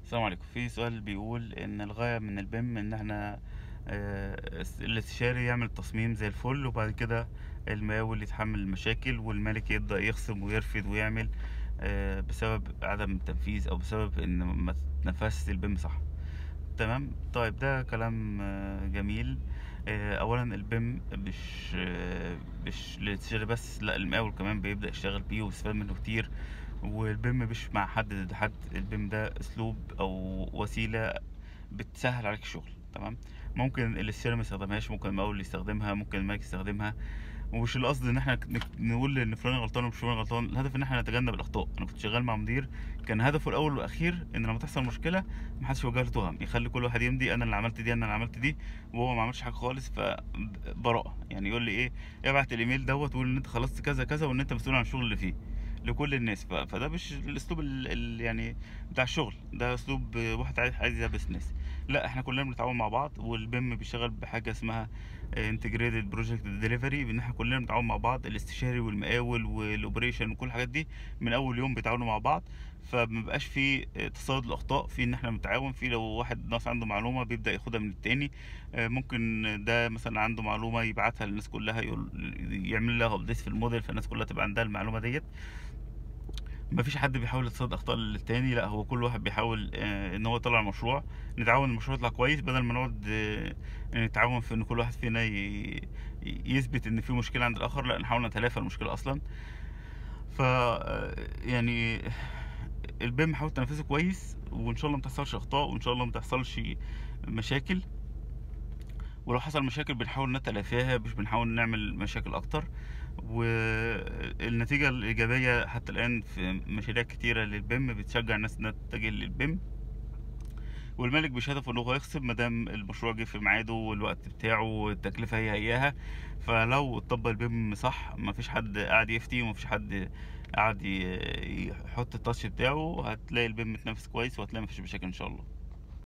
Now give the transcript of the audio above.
السلام عليكم في سؤال بيقول ان الغاية من البيم ان احنا آه، الاستشاري يعمل تصميم زي الفل وبعد كده المقاول يتحمل المشاكل والمالك يبدأ يخصم ويرفض ويعمل آه، بسبب عدم التنفيذ او بسبب ان ما تنفذش البيم صح تمام طيب ده كلام آه، جميل آه، اولا البيم مش آه، مش للاستشاري بس لا المقاول كمان بيبدأ يشتغل بيه ويستفاد منه كتير والبيم مش مع حد ضد حد البيم ده اسلوب او وسيلة بتسهل عليك الشغل تمام ممكن الاستشاري ما يستخدمهاش ممكن المقاول يستخدمها ممكن المالك يستخدمها ومش القصد ان احنا نك- نقول ان فلان غلطان ومش فلان غلطان الهدف ان احنا نتجنب الاخطاء انا كنت شغال مع مدير كان هدفه الاول والاخير ان لما تحصل مشكله محدش يوجه له تهم يخلي كل واحد يمضي انا اللي عملت دي انا اللي عملت دي وهو ما عملش حاجه خالص فبراءه يعني يقول لي ايه ابعت الايميل دوت وقول ان انت خلصت كذا كذا وان انت مسؤول عن الشغل اللي فيه لكل الناس ف- فده مش الاسلوب ال ال يعني بتاع الشغل ده اسلوب واحد عايز عايز يلبس ناس لا احنا كلنا بنتعاون مع بعض والبيم بيشتغل بحاجه اسمها انتجريتد بروجكت ديليفري ان احنا كلنا بنتعاون مع بعض الاستشاري والمقاول والاوبريشن وكل الحاجات دي من اول يوم بيتعاونوا مع بعض فمبقاش في تصيد الاخطاء في ان احنا بنتعاون في لو واحد ناقص عنده معلومه بيبدا ياخدها من التاني آه، ممكن ده مثلا عنده معلومه يبعتها للناس كلها يقول يعمل لها ابديت في الموديل فالناس كلها تبقى عندها المعلومه ديت مفيش حد بيحاول يتصيد اخطاء للتاني لا هو كل واحد بيحاول آه، ان هو يطلع مشروع نتعاون المشروع يطلع كويس بدل ما نقعد آه، نتعاون في ان كل واحد فينا ي- ي- يثبت ان في مشكله عند الاخر لا نحاول نتلافى المشكله اصلا ف آه، يعني البيم حاول تنفذه كويس وان شاء الله ما تحصلش اخطاء وان شاء الله ما تحصلش مشاكل ولو حصل مشاكل بنحاول نتلافاها مش بنحاول نعمل مشاكل اكتر والنتيجة الإيجابية حتى الآن في مشاريع كتيرة للبيم بتشجع الناس إنها تتجه للبيم والمالك مش هدفه إن هو يخصم مادام المشروع جه في ميعاده والوقت بتاعه والتكلفة هي هياها فلو اتطبق البيم صح مفيش حد قاعد يفتي ومفيش حد قاعد ي- يحط التاتش بتاعه هتلاقي البيم متنفذ كويس وهتلاقي مفيش مشاكل إن شاء الله